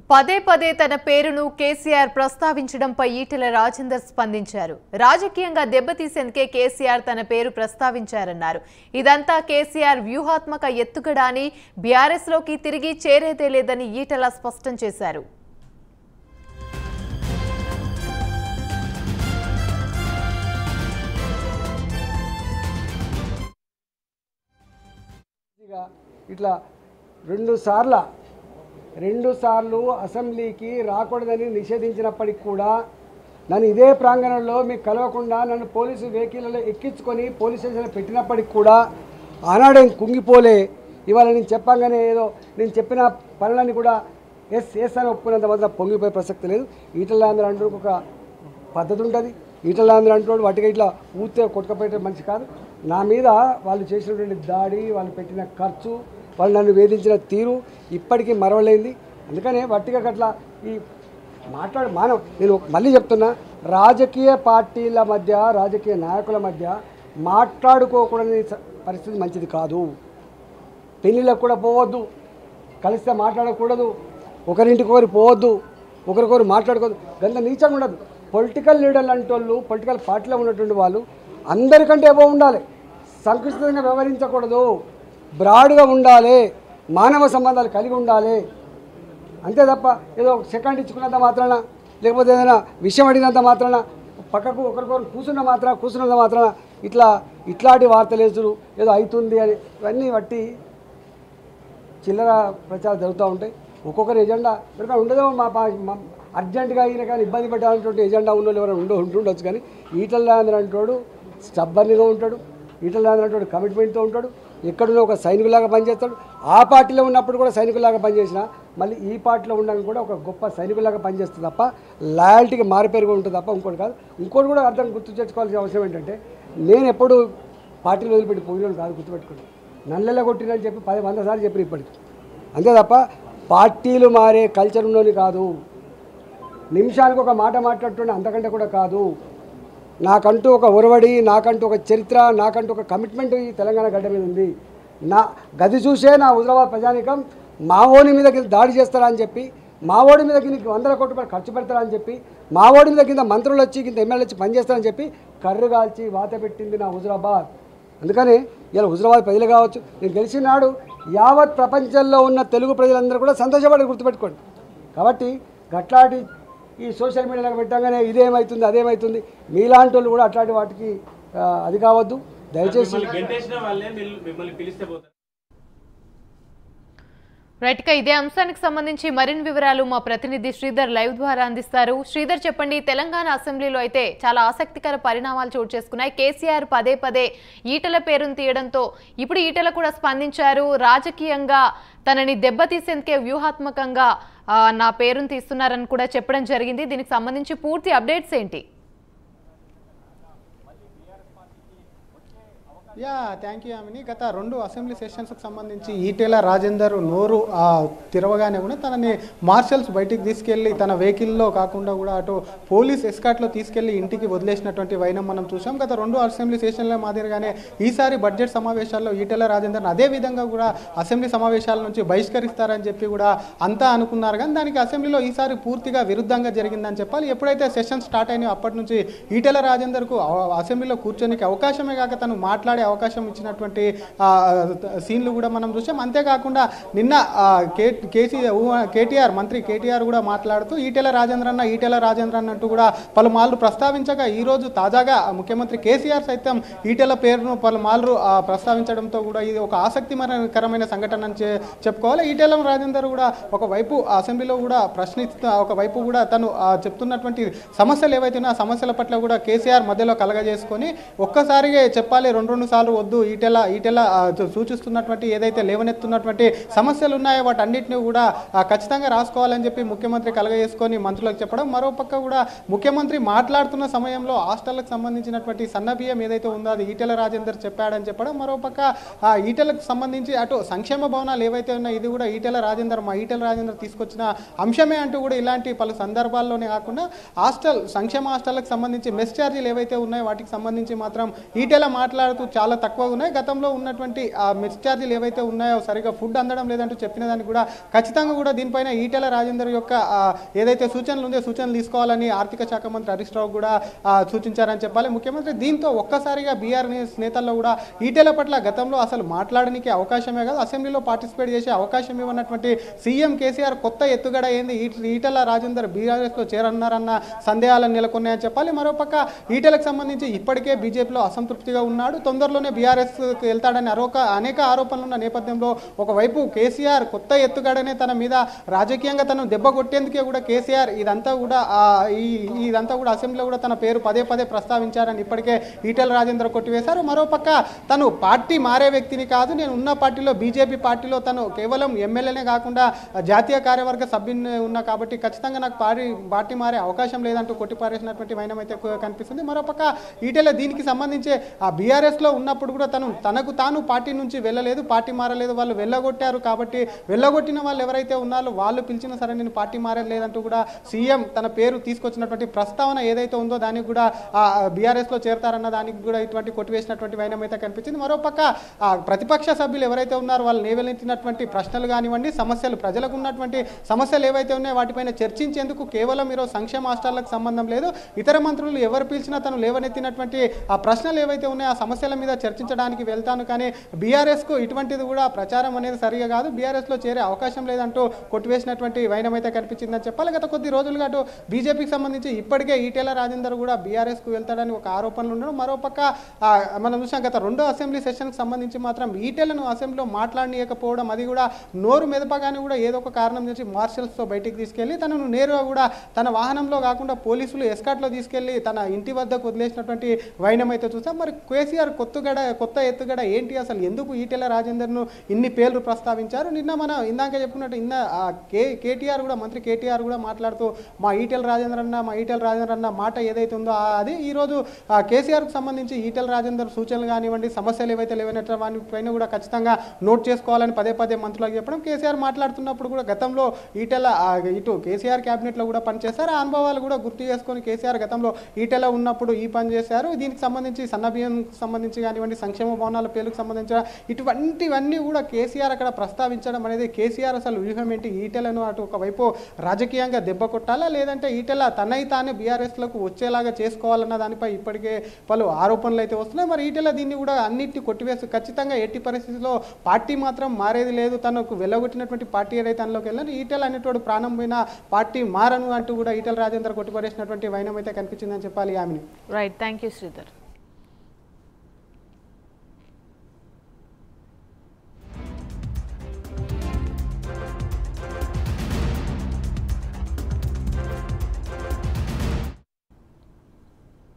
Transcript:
పదే పదే తన పేరును కేసీఆర్ ప్రస్తావించడంపై ఈటెల రాజేందర్ స్పందించారు రాజకీయంగా దెబ్బతీసేందుకే కేసీఆర్ తన పేరు ప్రస్తావించారన్నారు ఇదంతా కేసీఆర్ వ్యూహాత్మక ఎత్తుగడ అని బీఆర్ఎస్ లోకి తిరిగి చేరేదే లేదని ఈటెల స్పష్టం చేశారు ఇక ఇట్లా రెండు సార్ల రెండు సార్లు అసెంబ్లీకి రాకూడదని నిషేధించినప్పటికి కూడా నన్ను ఇదే ప్రాంగణంలో మీకు కలవకుండా నన్ను పోలీసు వెహికల్లో ఎక్కించుకొని పోలీస్ స్టేషన్లో పెట్టినప్పటికి కూడా ఆనాడేం కుంగిపోలే ఇవాళ నేను చెప్పంగానే ఏదో నేను చెప్పిన పనులన్నీ కూడా ఎస్ ఎస్ అని ఒప్పుకున్నంత మాత్రం పొంగిపోయే ప్రసక్తి లేదు ఈటల అందరూ అంటూ ఒక పద్ధతి ఉంటుంది ఈటల అందరూ అంటున్నాడు వాటికి ఇట్లా ఊతే కొట్టుకపోయే మనిషి కాదు నా మీద వాళ్ళు చేసినటువంటి దాడి వాళ్ళు పెట్టిన ఖర్చు వాళ్ళు నన్ను వేధించిన తీరు ఇప్పటికీ మరవలేంది అందుకనే వట్టిగా గట్ల ఈ మాట్లాడు మానవ నేను మళ్ళీ చెప్తున్నా రాజకీయ పార్టీల మధ్య రాజకీయ నాయకుల మధ్య మాట్లాడుకోకూడని స- పరిస్థితి మంచిది కాదు పెళ్ళిళ్ళకు కూడా పోవద్దు కలిస్తే మాట్లాడకూడదు ఒకరింటికి ఒకరు పోవద్దు ఒకరికొకరు మాట్లాడుకోవద్దు గంత నీచంగా ఉండదు పొలిటికల్ లీడర్లు అంటే వాళ్ళు పొలిటికల్ పార్టీలో ఉన్నటువంటి వాళ్ళు అందరికంటే ఏవో ఉండాలి సంకుచితంగా వ్యవహరించకూడదు బ్రాడ్గా ఉండాలి మానవ సంబంధాలు కలిగి ఉండాలి అంతే తప్ప ఏదో సెకండ్ ఇచ్చుకున్నంత మాత్రాన లేకపోతే ఏదైనా విషయం అడిగినంత మాత్రాన పక్కకు ఒకరికొకరు కూర్చున్న మాత్రం కూర్చున్నంత మాత్రాన ఇట్లా ఇట్లాంటి వార్తలు వేసుడు ఏదో అవుతుంది అని ఇవన్నీ బట్టి చిల్లర ప్రచారం జరుగుతూ ఉంటాయి ఒక్కొక్కరి ఎజెండా ఇక్కడ ఉండదేమో మా పా- మా అర్జెంటుగా అయిన కానీ ఇబ్బంది పెట్టాలనేటువంటి ఎజెండా ఉన్న వాళ్ళు ఎవరైనా ఉండ ఉంటుండొచ్చు కానీ ఈటల రాజేంద్ర అంటాడు స్టబ్బర్నిగా ఉంటాడు ఈటల రాజేంద్ర అంటాడు కమిట్మెంట్తో ఉంటాడు ఎక్కడున్నా ఒక సైనికులాగా పనిచేస్తాడు ఆ పార్టీలో ఉన్నప్పుడు కూడా సైనికులాగా పనిచేసిన మళ్ళీ ఈ పార్టీలో ఉండడానికి కూడా ఒక గొప్ప సైనికులాగా పనిచేస్తుంది తప్ప లాయల్టీకి మారిపేరుగా ఉంటుంది తప్ప ఇంకోటి కాదు ఇంకోటి కూడా అర్థం గుర్తు తెచ్చుకోవాల్సిన అవసరం ఏంటంటే నేను ఎప్పుడు పార్టీలు వదిలిపెట్టి పోయినాను కాదు గుర్తుపెట్టుకోండి నల్లెల కొట్టినని చెప్పి పది వంద సార్లు చెప్పారు ఇప్పటికి అంతే తప్ప పార్టీలు మారే కల్చర్ ఉన్నోని కాదు నిమిషానికి ఒక మాట మాట్లాడుతుండే అంతకంటే కూడా కాదు నాకంటూ ఒక ఒరవడి నాకంటూ ఒక చరిత్ర నాకంటూ ఒక కమిట్మెంట్ ఈ తెలంగాణ గడ్డ మీద ఉంది నా గది చూసే నా హుజరాబాద్ ప్రజానికం మావోని మీదకి దాడి చేస్తారా అని చెప్పి మావోడి మీద కింద వందల కోట్ల రూపాయలు ఖర్చు పెడతారా అని చెప్పి మావోడి మీద కింద మంత్రులు వచ్చి కింద ఎమ్మెల్యే వచ్చి పనిచేస్తారని చెప్పి కర్రు కాల్చి వాత పెట్టింది నా హుజరాబాద్ అందుకని ఇలా హుజరాబాద్ ప్రజలు కావచ్చు నేను గెలిచిన నాడు యావత్ ప్రపంచంలో ఉన్న తెలుగు ప్రజలందరూ కూడా సంతోషపడి గుర్తుపెట్టుకోండి కాబట్టి గట్లాంటి ఈ సోషల్ మీడియాలో పెట్టగానే ఇదేమవుతుంది అదేమవుతుంది మీలాంటి వాళ్ళు కూడా అట్లాంటి వాటికి ఆ, అది కావద్దు దయచేసి మిమ్మల్ని గెంటేసిన వాళ్ళే మిల్- మిమ్మల్ని పిలిస్తే పోతారు రైట్ గా ఇదే అంశానికి సంబంధించి మరిన్ని వివరాలు మా ప్రతినిధి శ్రీధర్ లైవ్ ద్వారా అందిస్తారు శ్రీధర్ చెప్పండి తెలంగాణ అసెంబ్లీలో అయితే చాలా ఆసక్తికర పరిణామాలు చోటు చేసుకున్నాయి కేసీఆర్ పదే పదే ఈటల పేరును తీయడంతో ఇప్పుడు ఈటల కూడా స్పందించారు రాజకీయంగా తనని దెబ్బతీసేందుకే వ్యూహాత్మకంగా ఆ, నా పేరును తీస్తున్నారని కూడా చెప్పడం జరిగింది దీనికి సంబంధించి పూర్తి అప్డేట్స్ ఏంటి యా థ్యాంక్ యూ ఆమెని గత రెండు అసెంబ్లీ సెషన్స్కి సంబంధించి ఈటెల రాజేందర్ నోరు ఆ, తిరవగానే కూడా తనని మార్షల్స్ బయటికి తీసుకెళ్లి తన వెహికల్లో కాకుండా కూడా అటు పోలీస్ ఎస్కాట్లో తీసుకెళ్లి ఇంటికి వదిలేసినటువంటి వైనం మనం చూసాం గత రెండు అసెంబ్లీ సెషన్ల మాదిరిగానే ఈసారి బడ్జెట్ సమావేశాల్లో ఈటెల రాజేందర్ అదే విధంగా కూడా అసెంబ్లీ సమావేశాల నుంచి బహిష్కరిస్తారని చెప్పి కూడా అంతా అనుకున్నారు కానీ దానికి అసెంబ్లీలో ఈసారి పూర్తిగా విరుద్ధంగా జరిగిందని చెప్పాలి ఎప్పుడైతే సెషన్ స్టార్ట్ అయినాయో అప్పటి నుంచి ఈటెల రాజేందర్కు అవ- అసెంబ్లీలో కూర్చొనికి అవకాశమే కాక తను మాట్లాడే అవకాశం ఇచ్చినటువంటి ఆ, సీన్లు కూడా మనం చూసాం అంతేకాకుండా నిన్న ఆ, కే కేసీ ఊ- కేటీఆర్ మంత్రి కేటీఆర్ కూడా మాట్లాడుతూ ఈటెల రాజేంద్ర అన్న ఈటెల రాజేంద్ర అన్నట్టు కూడా పలుమార్లు ప్రస్తావించగా ఈ రోజు తాజాగా ముఖ్యమంత్రి కేసీఆర్ సైతం ఈటెల పేరును పలుమార్లు ఆ, ప్రస్తావించడంతో కూడా ఇది ఒక ఆసక్తికరమైన సంఘటన అని చె- చెప్పుకోవాలి ఈటెల రాజేందర్ కూడా ఒకవైపు అసెంబ్లీలో కూడా ప్రశ్నిస్తూ ఒకవైపు కూడా తను ఆ, చెప్తున్నటువంటి సమస్యలు ఏవైతే ఉన్నాయో ఆ సమస్యల పట్ల కూడా కేసీఆర్ మధ్యలో కలగజేసుకొని ఒక్కసారిగా చెప్పాలి రెండు రెండు సార్లు వద్దు ఈటెల ఈటెల ఆ, సూ- సూచిస్తున్నటువంటి ఏదైతే లేవనెత్తున్నటువంటి సమస్యలు ఉన్నాయో వాటన్నిటిని కూడా ఆ, ఖచ్చితంగా రాసుకోవాలని చెప్పి ముఖ్యమంత్రి కలగజేసుకొని మంత్రులకు చెప్పడం మరో పక్క కూడా ముఖ్యమంత్రి మాట్లాడుతున్న సమయంలో హాస్టళ్లకు సంబంధించినటువంటి సన్నబియ్యం ఏదైతే ఉందో అది ఈటెల రాజేందర్ చెప్పాడని చెప్పడం మరో పక్క ఆ ఈటెలకు సంబంధించి అటు సంక్షేమ భవనాలు ఏవైతే ఉన్నాయో ఇది కూడా ఈటెల రాజేందర్ మా ఈటెల రాజేందర్ తీసుకొచ్చిన అంశమే అంటూ కూడా ఇలాంటి పలు సందర్భాల్లోనే కాకుండా హాస్టల్ సంక్షేమ హాస్టళ్లకు సంబంధించి మెస్ ఛార్జీలు ఏవైతే ఉన్నాయో వాటికి సంబంధించి మాత్రం ఈటెల మాట్లాడుతూ చాలా చాలా తక్కువగా ఉన్నాయి గతంలో ఉన్నటువంటి ఆ మెస్ ఛార్జీలు ఏవైతే ఉన్నాయో సరిగా ఫుడ్ అందడం లేదంటూ చెప్పిన దానికి కూడా ఖచ్చితంగా కూడా దీనిపైన ఈటెల రాజేందర్ యొక్క ఆ, ఏదైతే సూచనలు ఉందో సూచనలు తీసుకోవాలని ఆర్థిక శాఖ మంత్రి హరీష్ రావు కూడా ఆ, సూచించారని చెప్పాలి ముఖ్యమంత్రి దీంతో ఒక్కసారిగా బీఆర్ నేతల్లో కూడా ఈటెల పట్ల గతంలో అసలు మాట్లాడడానికి అవకాశమే కాదు అసెంబ్లీలో పార్టిసిపేట్ చేసే అవకాశం ఇవ్వనటువంటి సీఎం కేసీఆర్ కొత్త ఎత్తుగడ ఏంది ఈ- ఈటెల రాజేందర్ బీఆర్ఎస్లో చేరన్నారన్న సందేహాలను నెలకొన్నాయని చెప్పాలి మరోపక్క ఈటెలకు సంబంధించి ఇప్పటికే బీజేపీలో అసంతృప్తిగా ఉన్నాడు తొందరలోనే బీఆర్ఎస్ వెళ్తాడని అరోక అనేక ఆరోపణలు ఉన్న నేపథ్యంలో ఒకవైపు కేసీఆర్ కొత్త ఎత్తుగడనే తన మీద రాజకీయంగా తను దెబ్బ కొట్టేందుకే కూడా కేసీఆర్ ఇదంతా కూడా ఆ, ఈ ఇదంతా కూడా అసెంబ్లీలో కూడా తన పేరు పదే పదే ప్రస్తావించారని ఇప్పటికే ఈటెల రాజేందర్ కొట్టివేశారు మరోపక్క తను పార్టీ మారే వ్యక్తిని కాదు నేను ఉన్న పార్టీలో బీజేపీ పార్టీలో తను కేవలం ఎమ్మెల్యేనే కాకుండా జాతీయ కార్యవర్గ సభ్యుని ఉన్నా కాబట్టి ఖచ్చితంగా నాకు పార్టీ పార్టీ మారే అవకాశం లేదంటూ కొట్టిపారేసినటువంటి వైనం అయితే కు- కనిపిస్తుంది మరోపక్క ఈటెల దీనికి సంబంధించి ఆ బీఆర్ఎస్లో ఉన్నప్పుడు కూడా తను తనకు తాను పార్టీ నుంచి వెళ్ళలేదు పార్టీ మారలేదు వాళ్ళు వెళ్ళగొట్టారు కాబట్టి వెళ్ళగొట్టిన వాళ్ళు ఎవరైతే ఉన్నారో వాళ్ళు పిలిచినా సరే నేను పార్టీ మారలేదంటూ కూడా సీఎం తన పేరు తీసుకొచ్చినటువంటి ప్రస్తావన ఏదైతే ఉందో దానికి కూడా బీఆర్ఎస్లో చేరతారన్న దానికి కూడా ఇటువంటి కొట్టివేసినటువంటి వైనం అయితే కనిపించింది మరోపక్క ఆ, ప్రతిపక్ష సభ్యులు ఎవరైతే ఉన్నారో వాళ్ళు లేవనెత్తినటువంటి ప్రశ్నలు కానివ్వండి సమస్యలు ప్రజలకు ఉన్నటువంటి సమస్యలు ఏవైతే ఉన్నాయో వాటిపైన చర్చించేందుకు కేవలం ఈరోజు సంక్షేమ రాష్ట్రాలకు సంబంధం లేదు ఇతర మంత్రులు ఎవరు పిలిచినా తను లేవనెత్తినటువంటి ఆ ప్రశ్నలు ఏవైతే ఉన్నాయో ఆ సమస్యల మీద చర్చించడానికి వెళ్తాను కానీ బీఆర్ఎస్కు ఇటువంటిది కూడా ప్రచారం అనేది సరిగా కాదు బీఆర్ఎస్లో చేరే అవకాశం లేదంటూ కొట్టివేసినటువంటి వైనం అయితే కనిపించిందని చెప్పాలి గత కొద్ది రోజులుగా అటు బీజేపీకి సంబంధించి ఇప్పటికే ఈటెల రాజేందర్ కూడా బీఆర్ఎస్కు వెళ్తాడని ఒక ఆరోపణలు ఉండడం మరోపక్క ఆ, మనం చూసాం గత రెండో అసెంబ్లీ సెషన్కి సంబంధించి మాత్రం ఈటెలను అసెంబ్లీలో మాట్లాడనీయకపోవడం అది కూడా నోరు మెదపగానే కూడా ఏదో ఒక కారణం చేసి మార్షల్స్తో బయటికి తీసుకెళ్లి తనను నేరుగా కూడా తన వాహనంలో కాకుండా పోలీసులు ఎస్కాట్లో తీసుకెళ్లి తన ఇంటి వద్దకు వదిలేసినటువంటి వైనం అయితే చూస్తాం మరి కేసీఆర్ కొత్తగడ కొత్త ఎత్తుగడ ఏంటి అసలు ఎందుకు ఈటెల రాజేందర్ను ఇన్ని పేర్లు ప్రస్తావించారు నిన్న మనం ఇందాక చెప్పుకున్నట్టు ఇన్న ఆ కే కేటీఆర్ కూడా మంత్రి కేటీఆర్ కూడా మాట్లాడుతూ మా ఈటెల రాజేందర్ అన్న మా ఈటెల రాజేందర్ అన్న మాట ఏదైతే ఉందో ఆ- అది ఈరోజు ఆ కేసీఆర్కు సంబంధించి ఈటెల రాజేందర్ సూచనలు కానివ్వండి సమస్యలు ఏవైతే లేవనట్టు వాటి పైన కూడా ఖచ్చితంగా నోట్ చేసుకోవాలని పదే పదే మంత్రులకు చెప్పడం కేసీఆర్ మాట్లాడుతున్నప్పుడు కూడా గతంలో ఈటెల ఆ, ఇటు కేసీఆర్ క్యాబినెట్లో కూడా పనిచేశారు ఆ అనుభవాలు కూడా గుర్తు చేసుకొని కేసీఆర్ గతంలో ఈటెల ఉన్నప్పుడు ఈ పని చేశారు దీనికి సంబంధించి సన్నబియ్యం సంబంధించి కానివ్వండి సంక్షేమ భవనాల పేర్లకు సంబంధించిన ఇటువంటివన్నీ కూడా కేసీఆర్ అక్కడ ప్రస్తావించడం అనేది కేసీఆర్ అసలు వ్యూహం ఏంటి ఈటెలను అటు ఒకవైపు రాజకీయంగా దెబ్బ కొట్టాలా లేదంటే ఈటెల తనై తానే బీఆర్ఎస్లకు వచ్చేలాగా చేసుకోవాలన్న దానిపై ఇప్పటికే పలు ఆరోపణలు అయితే వస్తున్నాయి మరి ఈటెల దీన్ని కూడా అన్నిటిని కొట్టివేసి ఖచ్చితంగా ఎట్టి పరిస్థితిలో పార్టీ మాత్రం మారేది లేదు తనకు వెళ్ళగొట్టినటువంటి పార్టీ ఏదైతే అందులోకి వెళ్ళారు ఈటెల అనేటువంటి ప్రాణం పోయిన పార్టీ మారను అంటూ కూడా ఈటెల రాజేందర్ కొట్టిపడేసినటువంటి వైనం అయితే కనిపించిందని చెప్పాలి ఆమెని రైట్ థ్యాంక్ యూ శ్రీధర్